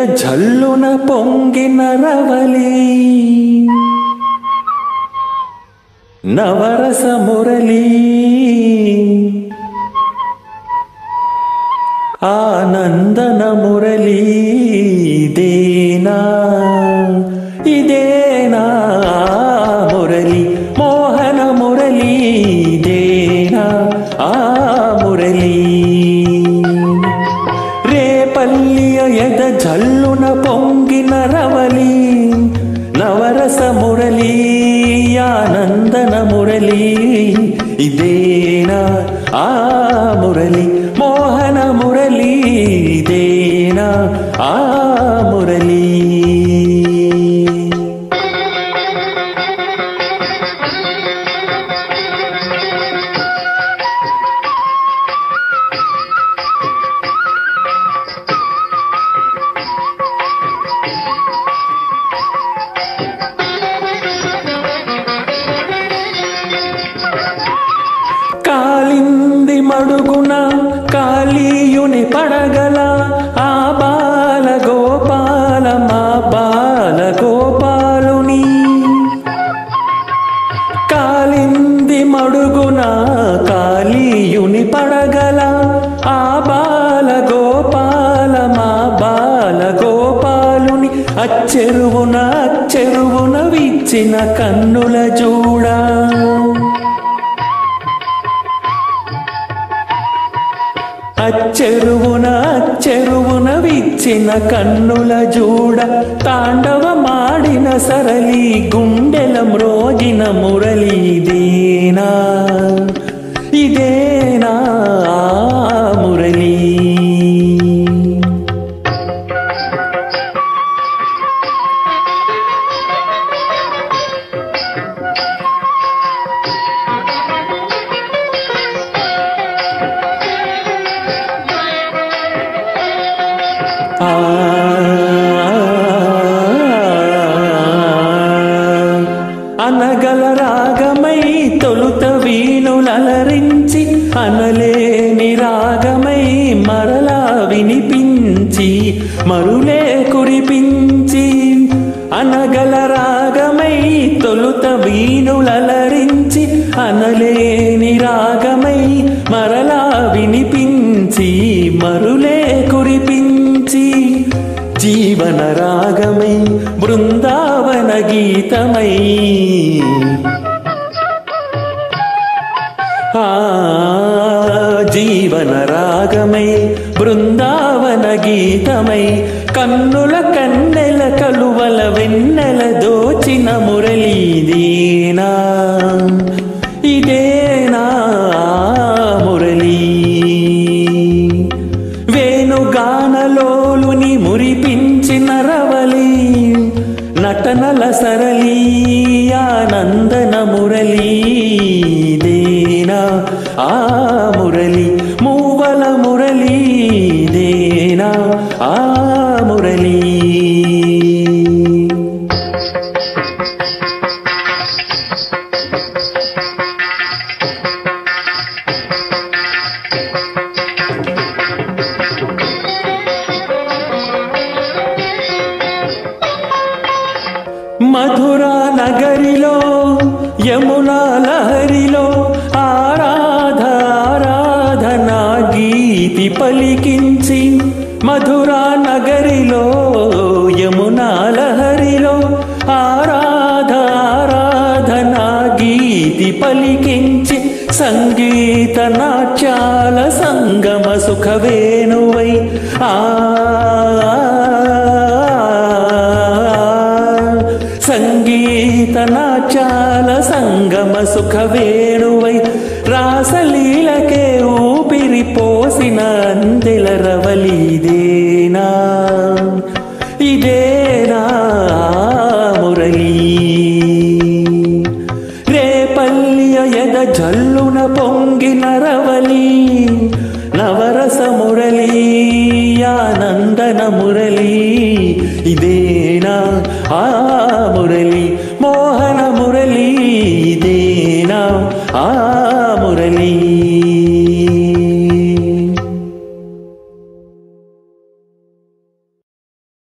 జల్లున పొంగిన రవలి నవరస మురళి ఆనందన మురళి ఇదేనా ఇదేనా మురళి మోహన మురళి ఇదేనా ఆ మురళి రేపల్లియ ఎద జల్లున పొంగిన రవలి నవరస మురళి ఆనందన మురళి ఇదేనా ఆ మురళి మోహన మురళి ఇదేనా ఆ మురళి కాలింది మడుగున కాళీయుని పడగల ఆ బాల గోపాల మా బాల గోపాలుని కాలింది మడుగున కాళీయుని పడగల ఆ బాల గోపాల మా బాల గోపాలుని అచ్చెరువున అచ్చెరువున విచ్చిన కన్నుల చూడా అచ్చెరువున అచ్చెరువున విచ్చిన కన్నుల జూడ తాండవమాడిన సరళి గుండెల మ్రోగిన మురళి ఇదేనా ఇదేనా ఆ మురళి ఆ అనగల రాగమై తొలుత వీణులలరించి అనలేని రాగమై మరలా వినిపించి మరులే కురిపించి అనగల రాగమై తొలుత వీణులలరించి అనలేని రాగమై మరలా వినిపించి మరులే కురిపించి జీవన రాగమై బృందావన గీతమై ఆ జీవన రాగమై బృందావన గీతమై కన్నుల కన్నెల కలువల వెన్నెల దోచిన మురళీదేనా ఇదేనా మురళీ వేణుగానలోలుని మురిపించిన రవలి నటనల సరళీ ఆనందన మురళీ దేనా ఆ మురళి మూవల మురళీ దేనా ఆ మురళీ మధురా నగరిలో యమునా లహరిలో ఆరాధ ఆరాధన గీతి పలికించి మధురా నగరిలో యమునా లహరిలో ఆరాధ ఆరాధన గీతి పలికించి సంగీత నాట్యాల సంగమ సుఖవేణువై ఆ సంగీత నాట్యాల సంగమ సుఖ వేణువై రాసలీలకే ఊపిరి పోసిన అందెల రవలిదేనా ఇదేనా మురళీ రేపల్లియ ఎద జల్లున పొంగిన రవలి నవరస మురళీ ఆనందన మురళీ ఇదేనా ఆ మురళి మోహన మురళీ ఇదేనా ఆ మురళీ